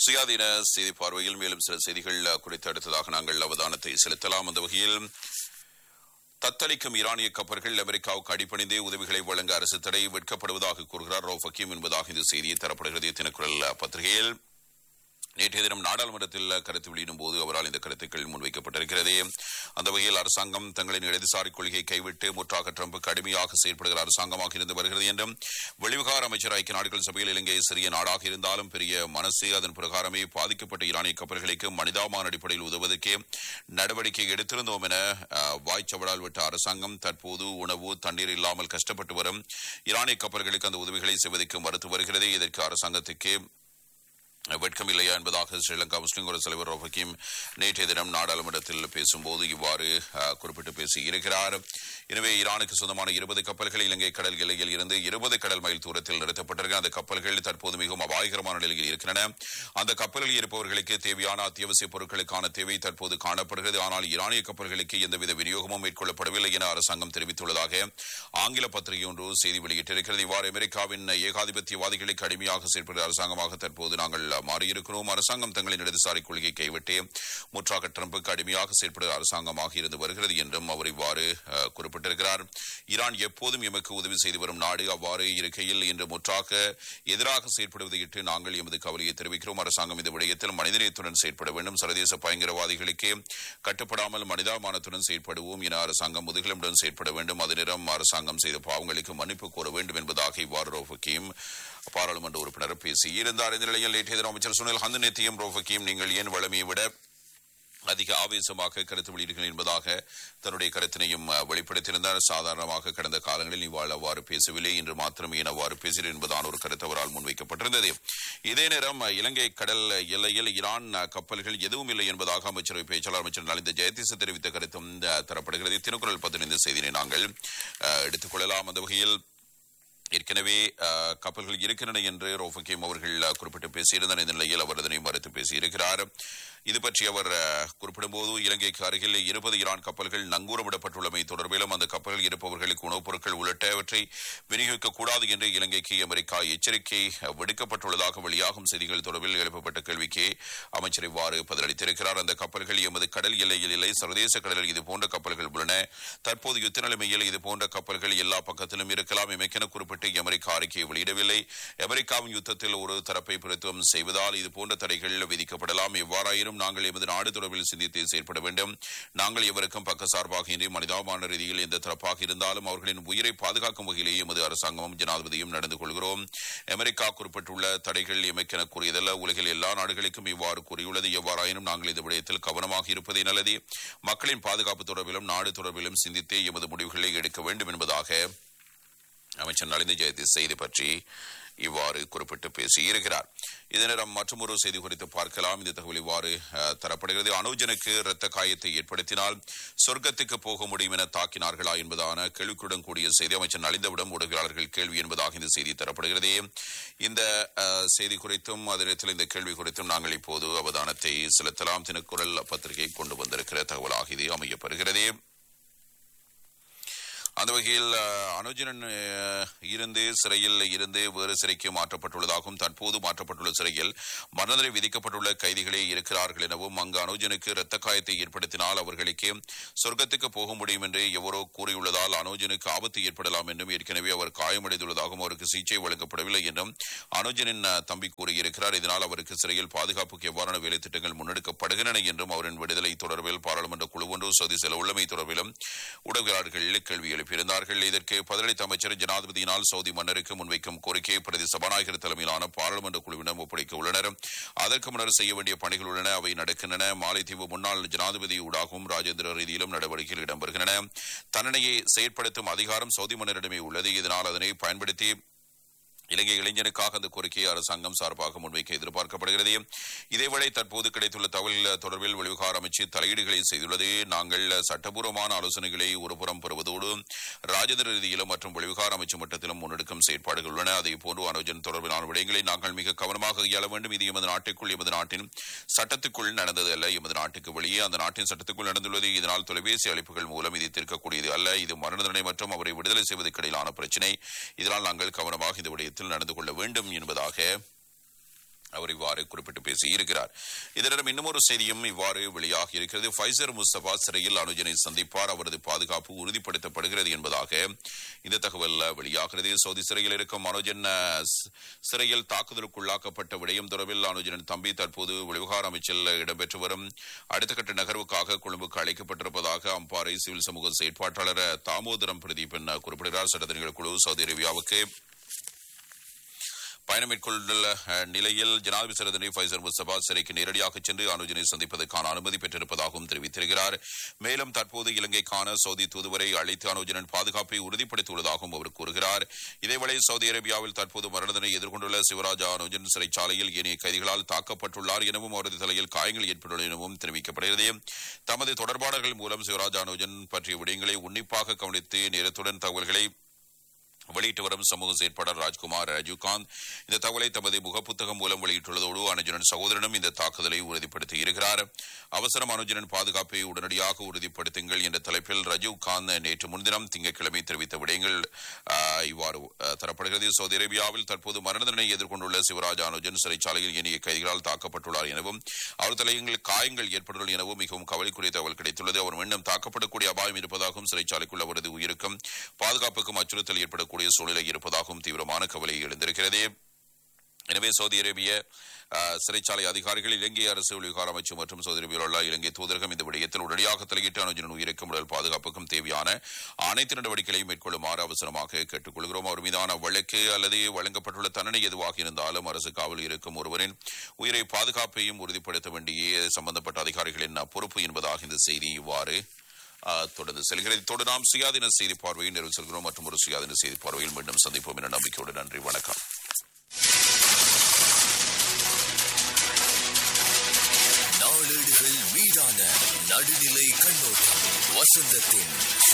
சுயாதீன செய்தி பார்வையில் மேலும் சில செய்திகள் குறித்து அடுத்ததாக நாங்கள் அவதானத்தை செலுத்தலாம் அந்த வகையில் தத்தளிக்கும் ஈரானிய கப்பல்கள் அமெரிக்காவுக்கு அடிப்பணிந்தே உதவிகளை வழங்க அரசு தடை விற்கப்படுவதாக கூறுகிறார் ரோ ஃபக்கீம் என்பதாக இந்த செய்தியை தரப்படுகிறது தினக்குரல் பத்திரிகையில் நேற்றைய தினம் நாடாளுமன்றத்தில் கருத்து வெளியிடும் போது அவரால் இந்த கருத்துக்கள் முன்வைக்கப்பட்டிருக்கிறது அந்த வகையில் அரசாங்கம் தங்களின் இடதுசாரி கொள்கையை கைவிட்டு முற்றாக ட்ரம்ப் கடுமையாக செயல்படுகிற அரசாங்கமாக இருந்து வருகிறது என்றும் வெளிவிகார அமைச்சர் ஐக்கிய நாடுகள் சபையில் இலங்கை சிறிய நாடாக இருந்தாலும் பெரிய மனசு அதன் பிரகாரமே பாதிக்கப்பட்ட ஈரானிய கப்பல்களுக்கு மனிதாமான அடிப்படையில் உதவுவதற்கே நடவடிக்கை எடுத்திருந்தோம் என அஹ், வாய்ச்சவடால் விட்ட அரசாங்கம் தற்போது உணவு தண்ணீர் இல்லாமல் கஷ்டப்பட்டு வரும் ஈரானிய கப்பல்களுக்கு அந்த உதவிகளை செய்வதற்கு மறுத்து வருகிறது இதற்கு அரசாங்கத்துக்கு வெட்கம் இல்லையா என்பதாக ஸ்ரீலங்கா முஸ்லிம் காங்கிரஸ் தலைவர் ரவுப் ஹக்கீம் நேற்றைய தினம் நாடாளுமன்றத்தில் பேசும்போது இவ்வாறு அஹ், குறிப்பிட்டு பேசியிருக்கிறார் எனவே ஈரானுக்கு சொந்தமான இருபது கப்பல்கள் இலங்கை கடல் எல்லையில் இருந்து இருபது கடல் மைல் தூரத்தில் நிறுத்தப்பட்டிருக்கிற அந்த கப்பல்கள் தற்போது மிகவும் அபாயகரமான நிலையில் இருக்கின்றன அந்த கப்பலில் இருப்பவர்களுக்கு தேவையான அத்தியாவசிய பொருட்களுக்கான தேவை தற்போது காணப்படுகிறது ஆனால் ஈரானிய கப்பல்களுக்கு எந்தவித விநியோகமும் மேற்கொள்ளப்படவில்லை என அரசாங்கம் தெரிவித்துள்ளதாக ஆங்கில பத்திரிகை ஒன்று செய்தி வெளியிட்டிருக்கிறது இவ்வாறு அமெரிக்காவின் ஏகாதிபத்தியவாதிகளை கடுமையாக செயல்படுகிற அரசாங்கமாக தற்போது நாங்கள் மாறியிருக்கிறோம் அரசாங்கம் தங்களின் இடதுசாரி கொள்கையை கைவிட்டு முற்றாக ட்ரம்புக்கு கடுமையாக செயல்படுகிற அரசாங்கமாக இருந்து வருகிறது என்றும் அவர் இவ்வாறு அஹ், குறிப்பிட்டிருக்கிறார் ஈரான் எப்போதும் எமக்கு உதவி செய்து வரும் நாடு அவ்வாறு இருக்கையில் இன்று முற்றாக எதிராக செயற்படுவதையிட்டு நாங்கள் எமது கவலையை தெரிவிக்கிறோம் அரசாங்கம் இந்த விடயத்தில் மனிதநேயத்துடன் செயற்பட வேண்டும் சர்வதேச பயங்கரவாதிகளுக்கு கட்டுப்படாமல் மனிதாமானத்துடன் செயற்படுவோம் என அரசாங்கம் முதுகலமுடன் செயற்பட வேண்டும் அது நேரம் அரசாங்கம் செய்த பாவங்களுக்கு மன்னிப்பு கோர வேண்டும் என்பதாக இவ்வாறு ரோஃபக்கீம் பாராளுமன்ற உறுப்பினர் பேசியிருந்தார் இந்த நிலையில் நேற்றைய தினம் அமைச்சர் சுனில் ஹந்தனேத்தியும் ரோஃபக்கீம் நீங்கள் ஏன் வளமையை விட அதிக ஆவேசமாக கருத்து வெளியிடுகிறேன் என்பதாக தன்னுடைய கருத்தினையும் அஹ், வெளிப்படுத்தியிருந்தார் சாதாரணமாக கடந்த காலங்களில் இவ்வாறு அவ்வாறு பேசவில்லை இன்று மாத்திரமே ஏன் அவ்வாறு பேசுகிறேன் என்பதான ஒரு கருத்து அவரால் முன்வைக்கப்பட்டிருந்தது இதே நேரம் அஹ், இலங்கை கடல் எல்லையில் ஈரான் அஹ், கப்பல்கள் எதுவும் இல்லை என்பதாக அமைச்சரவை பேச்சாளர் அமைச்சர் நலிந்த ஜெயதீச தெரிவித்த கருத்தும் அஹ், தரப்படுகிறது தினக்குரல் பதினைந்து செய்தியை நாங்கள் அஹ், எடுத்துக் கொள்ளலாம் அந்த வகையில் ஏற்கனவே அஹ், கப்பல்கள் இருக்கின்றன என்று ரோஃபகேம் அவர்கள் அஹ், குறிப்பிட்டு பேசியிருந்தார் இந்த நிலையில் அவர் அதனை மறுத்து பேசியிருக்கிறார் இது பற்றி அவர் அஹ், குறிப்பிடும்போது இலங்கைக்கு அருகில் இருபது ஈரான் கப்பல்கள் நங்கூரமிடப்பட்டுள்ளமை தொடர்பிலும் அந்த கப்பல்கள் இருப்பவர்களுக்கு உணவுப் பொருட்கள் உள்ளிட்டவற்றை விநியோகிக்கக்கூடாது என்று இலங்கைக்கு அமெரிக்கா எச்சரிக்கை அஹ், விடுக்கப்பட்டுள்ளதாக வெளியாகும் செய்திகள் தொடர்பில் எழுப்பப்பட்ட கேள்விக்கு அமைச்சர் இவ்வாறு பதிலளித்திருக்கிறார் அந்த கப்பல்கள் எமது கடல் எல்லையில் இல்லை சர்வதேச கடலில் இது போன்ற கப்பல்கள் உள்ளன தற்போது யுத்த நிலைமையில் இது போன்ற கப்பல்கள் எல்லா பக்கத்திலும் இருக்கலாம் எமக்கென குறிப்பிட்டு அமெரிக்கா அறிக்கையை வெளியிடவில்லை அமெரிக்காவின் யுத்தத்தில் ஒரு தரப்பை பிரத்துவம் செய்வதால் இது போன்ற தடைகள் விதிக்கப்படலாம் எவ்வாறாயினும் நாங்கள் எமது நாடு தொடர்பில் சிந்தித்து செயற்பட வேண்டும் நாங்கள் எவருக்கும் பக்கசார்பாக இன்றி மனிதாபான ரீதியில் எந்த தரப்பாக இருந்தாலும் அவர்களின் உயிரை பாதுகாக்கும் வகையிலேயே எமது அரசாங்கமும் ஜனாதிபதியும் நடந்து கொள்கிறோம் அமெரிக்கா குறிப்பிட்டுள்ள தடைகள் எமக்கென கூறியதல்ல உலகில் எல்லா நாடுகளுக்கும் இவ்வாறு கூறியுள்ளது எவ்வாறாயினும் நாங்கள் இந்த விடயத்தில் கவனமாக இருப்பதே நல்லது மக்களின் பாதுகாப்பு தொடர்பிலும் நாடு தொடர்பிலும் சிந்தித்தே எமது முடிவுகளை எடுக்க வேண்டும் என்பதாக அமைச்சர் நலிந்த ஜெயதி செய்தி பற்றி இவ்வாறு குறிப்பிட்டு பேசியிருக்கிறார் இதே நேரம் மற்றொரு செய்தி குறித்து பார்க்கலாம் இந்த தகவல் இவ்வாறு அஹ், தரப்படுகிறது அனுஜனுக்கு இரத்த காயத்தை ஏற்படுத்தினால் சொர்க்கத்துக்கு போக முடியும் என தாக்கினார்களா என்பதான கேள்விக்குடன் கூடிய செய்தி அமைச்சர் நலிந்தவிடம் ஊடகவியலாளர்கள் கேள்வி என்பதாக இந்த செய்தி தரப்படுகிறது இந்த அஹ், செய்தி குறித்தும் அதே நேரத்தில் இந்த கேள்வி குறித்தும் நாங்கள் இப்போது அவதானத்தை செலுத்தலாம் தினக்குரல் பத்திரிகை கொண்டு வந்திருக்கிற தகவலாக இது அமையப்பெறுகிறது அந்த வகையில் அஹ், அனுஜனன் அஹ், இருந்து சிறையில் இருந்து வேறு சிறைக்கு மாற்றப்பட்டுள்ளதாகவும் தற்போது மாற்றப்பட்டுள்ள சிறையில் மரணதண்டனை விதிக்கப்பட்டுள்ள கைதிகளே இருக்கிறார்கள் எனவும் அங்கு அனுஜனுக்கு இரத்த காயத்தை ஏற்படுத்தினால் அவர்களுக்கு சொர்க்கத்துக்கு போக முடியும் என்று எவரோ கூறியுள்ளதால் அனுஜனுக்கு ஆபத்து ஏற்படலாம் என்றும் ஏற்கனவே அவர் காயமடைந்துள்ளதாகவும் அவருக்கு சிகிச்சை வழங்கப்படவில்லை என்றும் அனுஜனின் அஹ், தம்பி கூறியிருக்கிறார் இதனால் அவருக்கு சிறையில் பாதுகாப்புக்கு எவ்வாறான வேலை திட்டங்கள் முன்னெடுக்கப்படுகின்றன என்றும் அவரின் விடுதலை தொடர்பில் பாராளுமன்ற குழு ஒன்று சதி செல்ல உள்ளமை தொடர்பிலும் ஊடகவியலாளர்கள் கேள்வி எழுப்பியிருந்தார்கள் இதற்கு பதிலளித்த அமைச்சர் ஜனாதிபதியினால் சவுதி மன்னருக்கு முன்வைக்கும் கோரிக்கையை பிரதி சபாநாயகர் தலைமையிலான பாராளுமன்ற குழுவிடம் ஒப்படைக்க உள்ளனர் அதற்கு முன்னர் செய்ய வேண்டிய பணிகள் உள்ளன அவை நடக்கின்றன மாலைத்தீவு முன்னாள் ஜனாதிபதி ஊடாகவும் ராஜேந்திர ரீதியிலும் நடவடிக்கைகள் இடம்பெறுகின்றன தண்டனையை செயற்படுத்தும் அதிகாரம் சவுதி மன்னரிடமே உள்ளது இதனால் அதனை பயன்படுத்தி இலங்கை இளைஞருக்காக அந்த கோரிக்கையை அரசாங்கம் சார்பாக முன்வைக்க எதிர்பார்க்கப்படுகிறது இதேவேளை தற்போது கிடைத்துள்ள தகவல் தொடர்பில் வெளிவிகார அமைச்சு தலையீடுகளை செய்துள்ளது நாங்கள் சட்டபூர்வமான ஆலோசனைகளை ஒருபுறம் பெறுவதோடு ராஜேந்திர ரீதியிலும் மற்றும் வெளிவிகார அமைச்சு மட்டத்திலும் முன்னெடுக்கும் செயற்பாடுகள் உள்ளன அதே போன்று அனுஜன் தொடர்பிலான விடயங்களை நாங்கள் மிக கவனமாக கையாள வேண்டும் இது எமது நாட்டுக்குள் எமது நாட்டின் சட்டத்துக்குள் நடந்தது அல்ல எமது நாட்டுக்கு வெளியே அந்த நாட்டின் சட்டத்துக்குள் நடந்துள்ளது இதனால் தொலைபேசி அழைப்புகள் மூலம் இது தீர்க்கக்கூடியது அல்ல இது மரண தண்டனை மற்றும் அவரை விடுதலை செய்வதற்கு இடையிலான பிரச்சினை இதனால் நாங்கள் கவனமாக இந்த விடயத்தில் நடந்து கொள்ள வேண்டும் என்பதாக அவர் இவ்வாறு குறிப்பிட்டு பேசியிருக்கிறார் இதனிடம் இன்னுமொரு செய்தியும் இவ்வாறு வெளியாகி இருக்கிறது ஃபைசர் முஸ்தபா சிறையில் அனுஜனை சந்திப்பார் அவரது பாதுகாப்பு உறுதிப்படுத்தப்படுகிறது என்பதாக இந்த தகவல் வெளியாகிறது சவுதி சிறையில் இருக்கும் அனுஜன் அஹ், சி- சிறையில் தாக்குதலுக்குள்ளாக்கப்பட்ட விடயம் தொடர்பில் அனுஜனின் தம்பி தற்போது வெளிவிவகார அமைச்சில் இடம்பெற்று வரும் அடுத்த கட்ட நகர்வுக்காக கொழும்புக்கு அழைக்கப்பட்டிருப்பதாக அம்பாறை சிவில் சமூக செயற்பாட்டாளர் தாமோதரம் பிரதீபன் குறிப்பிடுகிறார் சட்டத்தணிகள் குழு சவுதி அரேபியாவுக்கு பயணம் மேற்கொண்டுள்ள அஹ், நிலையில் ஜனாதிபதி சிறந்தனை ஃபைசர் முஸ்தபா சிறைக்கு நேரடியாக சென்று அனுஜனை சந்திப்பதற்கான அனுமதி பெற்றிருப்பதாகவும் தெரிவித்திருக்கிறார் மேலும் தற்போது இலங்கைக்கான சவுதி தூதுவரை அழைத்து அனுஜனின் பாதுகாப்பை உறுதிப்படுத்தியுள்ளதாகவும் அவர் கூறுகிறார் இதேவேளை சவுதி அரேபியாவில் தற்போது மரண தண்டனை எதிர்கொண்டுள்ள சிவராஜா அனுஜன் சிறைச்சாலையில் ஏனைய கைதிகளால் தாக்கப்பட்டுள்ளார் எனவும் அவரது தலையில் காயங்கள் ஏற்பட்டுள்ளன எனவும் தெரிவிக்கப்படுகிறது தமது தொடர்பாளர்கள் மூலம் சிவராஜா அனுஜன் பற்றிய விடயங்களை உன்னிப்பாக கவனித்து நேரத்துடன் தகவல்களை வெளியிட்டு வரும் சமூக செயற்பாளர் ராஜ்குமார் ராஜீவ்காந்த் இந்த தகவலை தமது முகப்புத்தகம் மூலம் வெளியிட்டுள்ளதோடு அனுஜனன் சகோதரனும் இந்த தாக்குதலை உறுதிப்படுத்தி இருக்கிறார் அவசரம் அனுஜனன் பாதுகாப்பை உடனடியாக உறுதிப்படுத்துங்கள் என்ற தலைப்பில் ராஜீவ்காந்த் நேற்று முன்தினம் திங்கட்கிழமை தெரிவித்த விடயங்கள் ஆஹ், இவ்வாறு ஆஹ், தரப்படுகிறது சவுதி அரேபியாவில் தற்போது மரண தண்டனை எதிர்கொண்டுள்ள சிவராஜ் அனுஜன் சிறைச்சாலையில் இனிய கைதிகளால் தாக்கப்பட்டுள்ளார் எனவும் அவர் தலையில் காயங்கள் ஏற்பட்டுள்ளன எனவும் மிகவும் கவலைக்குரிய தகவல் கிடைத்துள்ளது அவர் மீண்டும் தாக்கப்படக்கூடிய அபாயம் இருப்பதாகவும் சிறைச்சாலைக்குள் அவரது உயிருக்கும் பாதுகாப்புக்கும் அச்சுறுத்தல் ஏற்படக்கூடிய சூழ்நிலை இருப்பதாகவும் தீவிரமான கவலை எழுந்திருக்கிறது எனவே சவுதி அரேபிய அஹ், சிறைச்சாலை அதிகாரிகள் இலங்கை அரசு விவகார அமைச்சு மற்றும் சவுதி அரேபியாவில் உள்ள இலங்கை தூதரகம் இந்த விடயத்தில் உடனடியாக தலையிட்டு அனுஜனின் உயிருக்கும் உடல் பாதுகாப்புக்கும் தேவையான அனைத்து நடவடிக்கைகளையும் மேற்கொள்ளுமாறு அவசரமாக கேட்டுக்கொள்கிறோம் அவர் மீதான வழக்கு அல்லது வழங்கப்பட்டுள்ள தண்டனை எதுவாக இருந்தாலும் அரசு காவலில் இருக்கும் ஒருவரின் உயிரை பாதுகாப்பையும் உறுதிப்படுத்த வேண்டிய சம்பந்தப்பட்ட அதிகாரிகளின் பொறுப்பு என்பதாக இந்த செய்தி இவ்வாறு ஆஹ், தொடர்ந்து செல்கிறது இத்தோடு நாம் சுயாதீன செய்தி பார்வையை நிறைவு செல்கிறோம் மற்றும் ஒரு சுயாதீன செய்தி பார்வையில் மீண்டும் சந்திப்போம் என நம்பிக்கையோடு நன்றி வணக்கம் நாளேடுகள் மீதான நடுநிலை கண்ணோட்டம் வசந்தத்தின்